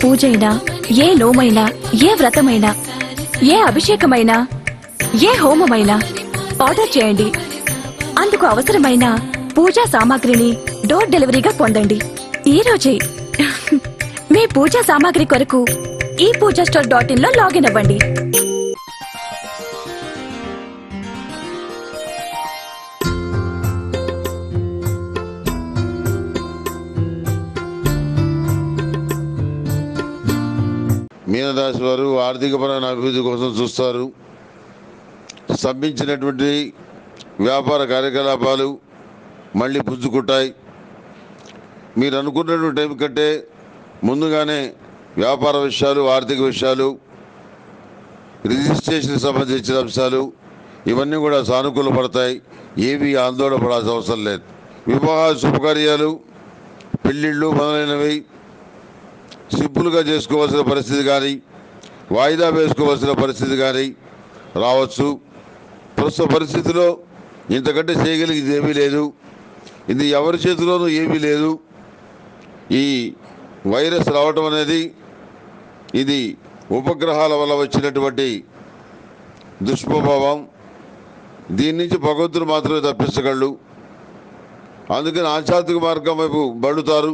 పూజైనా ఏ నోమైనా ఏ వ్రతమైనా ఏ అభిషేకమైనా ఏ హోమమైనా ఆర్డర్ చేయండి అందుకు అవసరమైన పూజా సామాగ్రిని డోర్ డెలివరీగా పొందండి ఈ రోజే మీ పూజా సామాగ్రి కొరకు ఈ పూజా స్టోర్ డాట్ ఇన్ లో లాగిన్ అవ్వండి మీనరాశి వారు ఆర్థికపరమైన అభివృద్ధి కోసం చూస్తారు స్తంభించినటువంటి వ్యాపార కార్యకలాపాలు మళ్ళీ పుంజుకుంటాయి మీరు అనుకున్నటువంటి టైం కంటే ముందుగానే వ్యాపార విషయాలు ఆర్థిక విషయాలు రిజిస్ట్రేషన్ సంబంధించిన అంశాలు ఇవన్నీ కూడా సానుకూల పడతాయి ఏవి ఆందోళన పడాల్సిన అవసరం లేదు వివాహ శుభకార్యాలు పెళ్ళిళ్ళు మొదలైనవి సింపుల్గా చేసుకోవాల్సిన పరిస్థితి కానీ వాయిదా వేసుకోవాల్సిన పరిస్థితి కానీ రావచ్చు ప్రస్తుత పరిస్థితిలో ఇంతకంటే చేయగలిగేది ఏమీ లేదు ఇది ఎవరి చేతిలోనూ ఏమీ లేదు ఈ వైరస్ రావటం అనేది ఇది ఉపగ్రహాల వల్ల వచ్చినటువంటి దుష్ప్రభావం దీని నుంచి భగవంతుడు మాత్రమే తప్పించగలడు అందుకని ఆధ్యాత్మిక మార్గం వైపు బడుతారు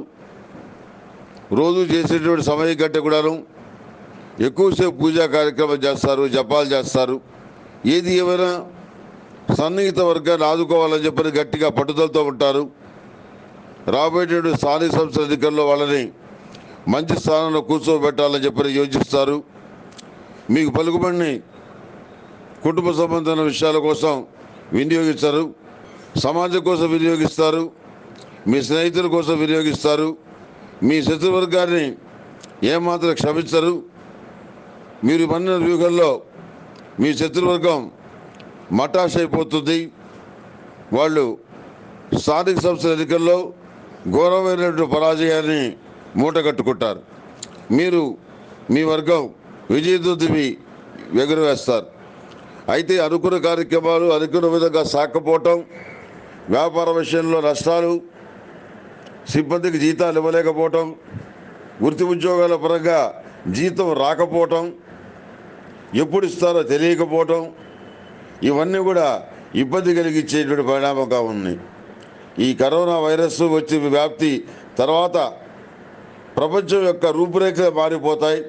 రోజు చేసేటువంటి సమయం కంటే కూడాను ఎక్కువసేపు పూజా కార్యక్రమం చేస్తారు జపాలు చేస్తారు ఏది ఏమైనా సన్నిహిత వర్గాన్ని ఆదుకోవాలని చెప్పని గట్టిగా పట్టుదలతో ఉంటారు రాబోయేటువంటి స్థానిక సంస్థల ఎన్నికల్లో వాళ్ళని మంచి స్థానంలో కూర్చోబెట్టాలని చెప్పని యోచిస్తారు మీకు పలుకుబడిని కుటుంబ సంబంధమైన విషయాల కోసం వినియోగిస్తారు సమాజం కోసం వినియోగిస్తారు మీ స్నేహితుల కోసం వినియోగిస్తారు మీ శత్రువర్గాన్ని ఏమాత్రం క్షమించరు మీరు మన్న వ్యూహంలో మీ శత్రువర్గం మటాష్ అయిపోతుంది వాళ్ళు స్థానిక సంస్థల ఎన్నికల్లో ఘోరమైనటువంటి పరాజయాన్ని మూటగట్టుకుంటారు మీరు మీ వర్గం విజయదుద్దిమి ఎగురవేస్తారు అయితే అనుకున్న కార్యక్రమాలు అనుకున్న విధంగా సాకపోవటం వ్యాపార విషయంలో నష్టాలు సిబ్బందికి జీతాలు ఇవ్వలేకపోవటం వృత్తి ఉద్యోగాల పరంగా జీతం రాకపోవటం ఎప్పుడు ఇస్తారో తెలియకపోవటం ఇవన్నీ కూడా ఇబ్బంది కలిగించేటువంటి పరిణామంగా ఉంది ఈ కరోనా వైరస్ వచ్చి వ్యాప్తి తర్వాత ప్రపంచం యొక్క రూపురేఖలు మారిపోతాయి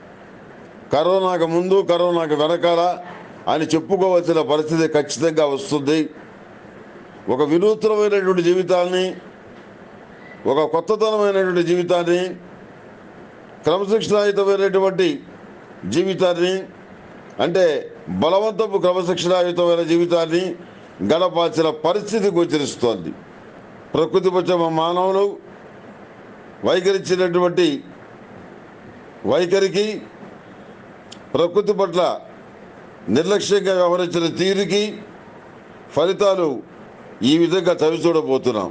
కరోనాకు ముందు కరోనాకు వెనకాల అని చెప్పుకోవాల్సిన పరిస్థితి ఖచ్చితంగా వస్తుంది ఒక వినూత్నమైనటువంటి జీవితాన్ని ఒక కొత్తతనమైనటువంటి జీవితాన్ని క్రమశిక్షణాయుతమైనటువంటి జీవితాన్ని అంటే బలవంతపు క్రమశిక్షణాయుతమైన జీవితాన్ని గడపాల్సిన పరిస్థితి గోచరిస్తోంది ప్రకృతి పక్ష మానవులు వైఖరించినటువంటి వైఖరికి ప్రకృతి పట్ల నిర్లక్ష్యంగా వ్యవహరించిన తీరుకి ఫలితాలు ఈ విధంగా చవి చూడబోతున్నాం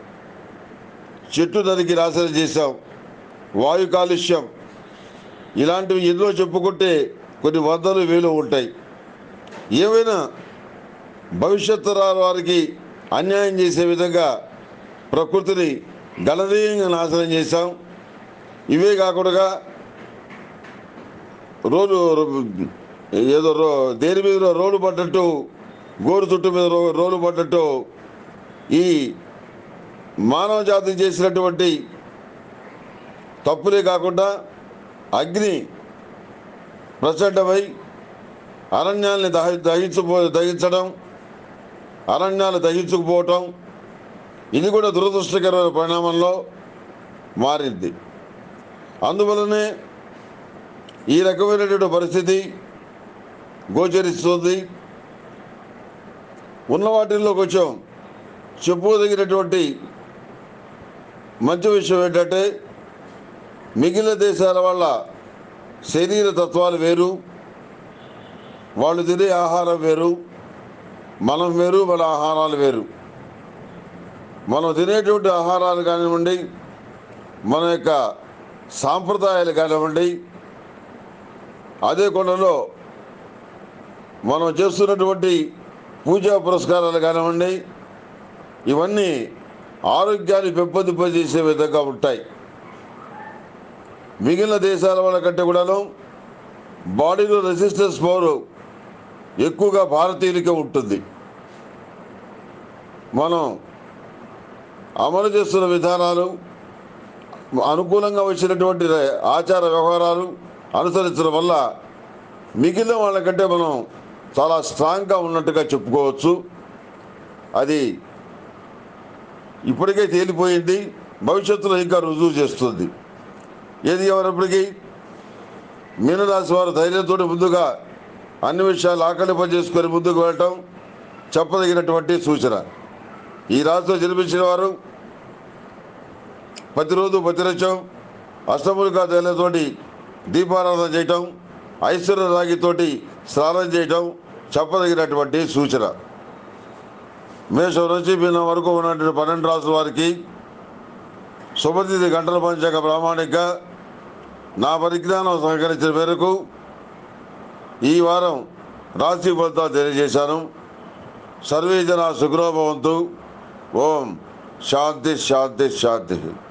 చెట్టు నరికి నాశనం చేశాం వాయు కాలుష్యం ఇలాంటివి ఎన్నో చెప్పుకుంటే కొన్ని వందలు వేలు ఉంటాయి ఏమైనా భవిష్యత్తు తరాల వారికి అన్యాయం చేసే విధంగా ప్రకృతిని గణనీయంగా నాశనం చేశాం ఇవే కాకుండా రోడ్డు ఏదో రో దేని మీద రోడ్డు పడ్డట్టు గోరు చుట్టు మీద రో రోడ్డు పడ్డట్టు ఈ మానవ జాతి చేసినటువంటి తప్పులే కాకుండా అగ్ని ప్రచండమై అరణ్యాల్ని దహ దహించుపో దహించడం అరణ్యాలు దహించుకుపోవటం ఇది కూడా దురదృష్టకరమైన పరిణామంలో మారింది అందువలనే ఈ రకమైనటువంటి పరిస్థితి గోచరిస్తుంది ఉన్న వాటిల్లో కొంచెం చెప్పుకోదగినటువంటి మంచి విషయం ఏంటంటే మిగిలిన దేశాల వల్ల శరీర తత్వాలు వేరు వాళ్ళు తినే ఆహారం వేరు మనం వేరు మన ఆహారాలు వేరు మనం తినేటువంటి ఆహారాలు కానివ్వండి మన యొక్క సాంప్రదాయాలు కానివ్వండి అదే కొండలో మనం చేస్తున్నటువంటి పూజా పురస్కారాలు కానివ్వండి ఇవన్నీ ఆరోగ్యాన్ని పెంపొందింపజేసే విధంగా ఉంటాయి మిగిలిన దేశాల వాళ్ళ కంటే కూడాను బాడీలో రెసిస్టెన్స్ పవర్ ఎక్కువగా భారతీయులకే ఉంటుంది మనం అమలు చేస్తున్న విధానాలు అనుకూలంగా వచ్చినటువంటి ఆచార వ్యవహారాలు అనుసరించడం వల్ల మిగిలిన వాళ్ళకంటే మనం చాలా స్ట్రాంగ్గా ఉన్నట్టుగా చెప్పుకోవచ్చు అది ఇప్పటికే తేలిపోయింది భవిష్యత్తులో ఇంకా రుజువు చేస్తుంది ఏది ఎవరిప్పటికీ మీనరాశి వారు ధైర్యంతో ముందుగా అన్ని విషయాలు ఆకలింప చేసుకొని ముందుకు వెళ్ళటం చెప్పదగినటువంటి సూచన ఈ రాశిలో జన్మించిన వారు ప్రతిరోజు ప్రతిరచం అష్టములుగా తేలతోటి దీపారాధన చేయటం ఐశ్వర్య రాగితోటి స్నానం చేయటం చెప్పదగినటువంటి సూచన మేషం నుంచి మీన వరకు ఉన్నటువంటి పన్నెండు రాసుల వారికి శుభతిథి గంటల పంచాక ప్రామాణిక నా పరిజ్ఞానం సహకరించిన మేరకు ఈ వారం రాశి ఫలితాలు తెలియజేశాను సర్వే జన సుగ్రహభవంతు ఓం శాంతి శాంతి శాంతి